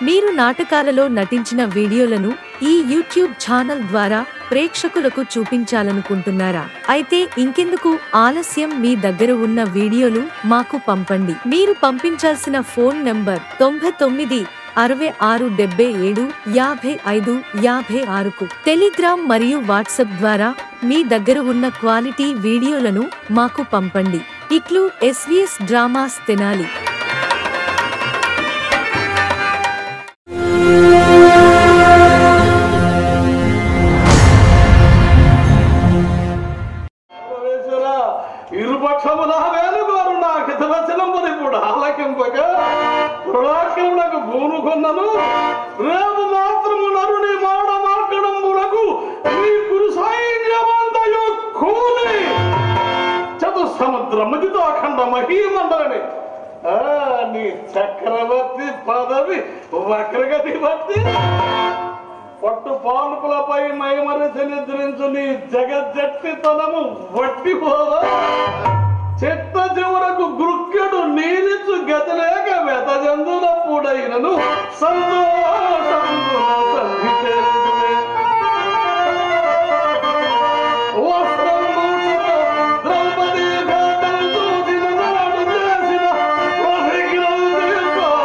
మీరు నాటకాలలో నటించిన వీడియోలను ఈ యూట్యూబ్ ఛానల్ ద్వారా ప్రేక్షకులకు చూపించాలనుకుంటున్నారా అయితే ఇంకెందుకు ఆలస్యం మీ దగ్గర ఉన్న వీడియోలు మాకు పంపండి మీరు పంపించాల్సిన ఫోన్ నంబర్ తొంభై తొమ్మిది అరవై ఆరు డెబ్బై ఏడు యాభై ఐదు యాభై ఆరుకు టెలిగ్రామ్ మరియు వాట్సాప్ ద్వారా మీ దగ్గర ఉన్న క్వాలిటీ వీడియోలను మాకు పంపండి ఇట్లు ఎస్వీఎస్ డ్రామాస్ తెనాలి పరమేశ్వర ఇరుపక్షముల వేలుగోరు నా హితవచనముని ఇప్పుడు ఆలకింపక రుణాక్షములకు పూనుకొన్నను రేపు మాత్రము నరుని మాడ మార్గడంబులకు నీ కురు సైన్యమంతయు కూలి చతుసముద్రముదితో అఖండ మహీమండలని ఆ, నీ చక్రవర్తి పదవి వక్రగతి భక్తి పట్టు పాల్పులపై మైమరచి నిద్రించు నీ జగజ్జట్టితనము వట్టిపోదా చెట్ట చివరకు గృక్కెడు నీరిచు గతిలేక వెతజందునప్పుడైనను సంతోషమున సంధి చేయుదువే. వస్త్రమూచుతో ద్రౌపదీ ఘాతం చూసిన నాడు చేసిన ప్రతిజ్ఞ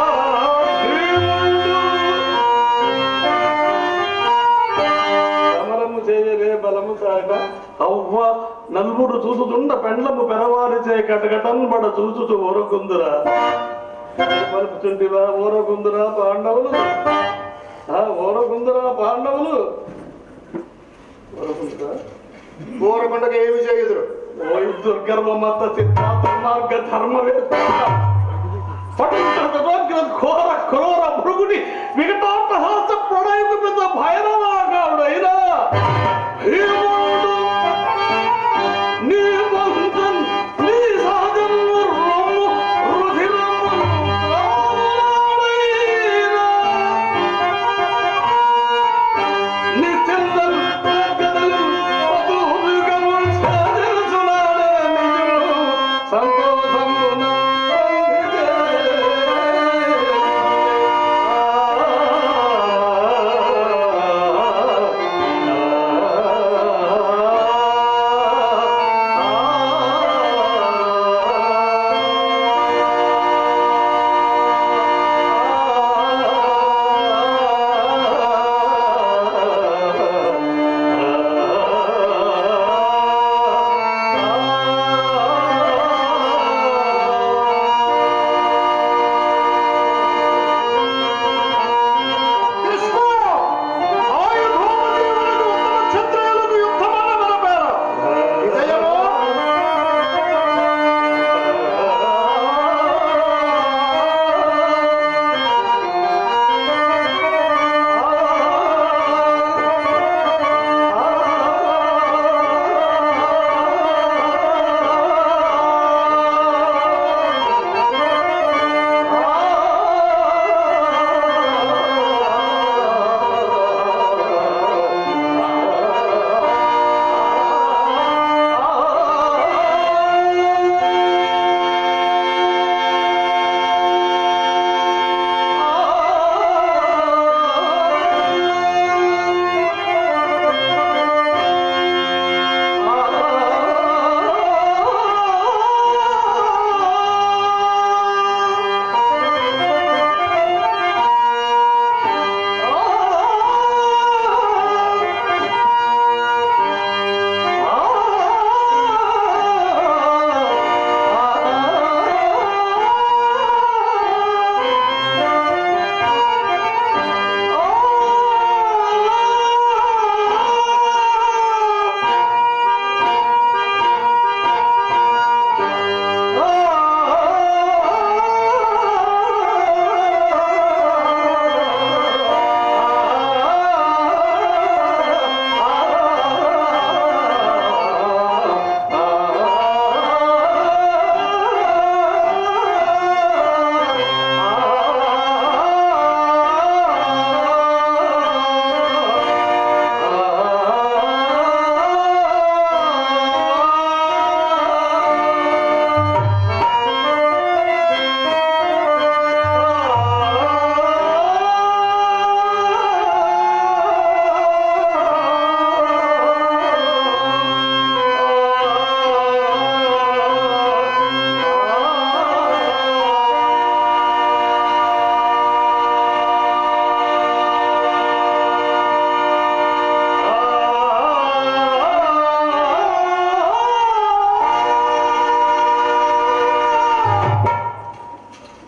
సమరము చేయలే బలము సాగ అవ్వ నలుగురు చూసుతుండ పెండ్లము పెరవారి చే కటకటన్ బడ చూచుచు ఓరకుందురా పలుకుచుంటివా ఓరకుందురా పాండవులు ఆ ఓరకుందురా పాండవులు ఓరకుందురా కోరకుండగా ఏమి చేయుదురు ఓయ్ దుర్గర్వమత చిత్తా దుర్మార్గ ధర్మవేత్త పట్టుగ్ర ఘోర క్రూర భృగుని వికటాట్టహాస ప్రణయకు పెద్ద భైరవాగావుడైనా భీముడు నీ వంశం నీ సహజము రొమ్ము రుధిరము రాముడైనా. నిత్యందరు గదలు వధూవిగము సాధించునాడే నిజము సంతోషమున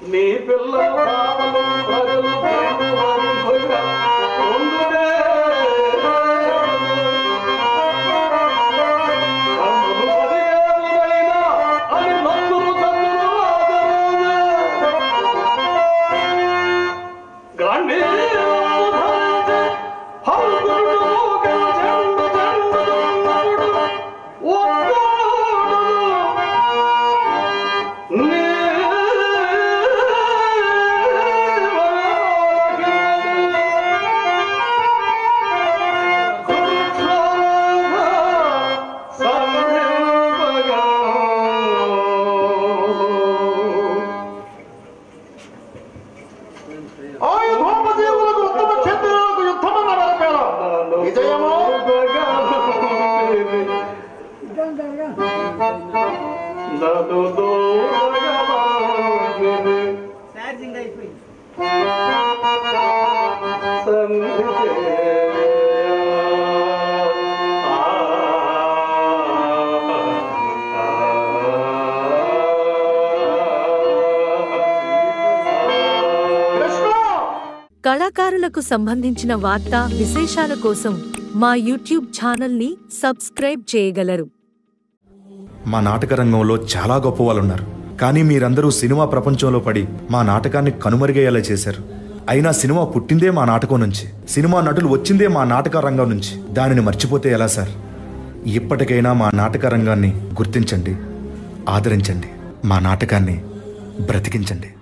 నీ పిల్లలు కావలు ప్రజలు ప్రేమగా ఉండునే. కన్నులు పదిహేనులైనా అని నందులు చందులు ఆదరునే. గాంధీవము ధరించి హల్గుడు మోగెల చెండు చెండు దున్నముడు ఒక్కడు నీ ఆయుధోపజీవులకు ఉత్తమ క్షత్రియులకు యుద్ధమన్న నరపేల విజయము నడు దోరగమాగిని ఛార్జింగ్ అయిపోయింది కృష్ణ కళాకారులకు సంబంధించిన వార్తా విశేషాల కోసం మా యూట్యూబ్ ఛానల్ని సబ్స్క్రైబ్ చేయగలరు మా నాటక రంగంలో చాలా గొప్ప వాళ్ళు ఉన్నారు కానీ మీరందరూ సినిమా ప్రపంచంలో పడి మా నాటకాన్ని కనుమరుగయ్యేలా చేశారు అయినా సినిమా పుట్టిందే మా నాటకం నుంచి సినిమా నటులు వచ్చిందే మా నాటక రంగం నుంచి దానిని మర్చిపోతే ఎలా సార్ ఇప్పటికైనా మా నాటక రంగాన్ని గుర్తించండి ఆదరించండి మా నాటకాన్ని బ్రతికించండి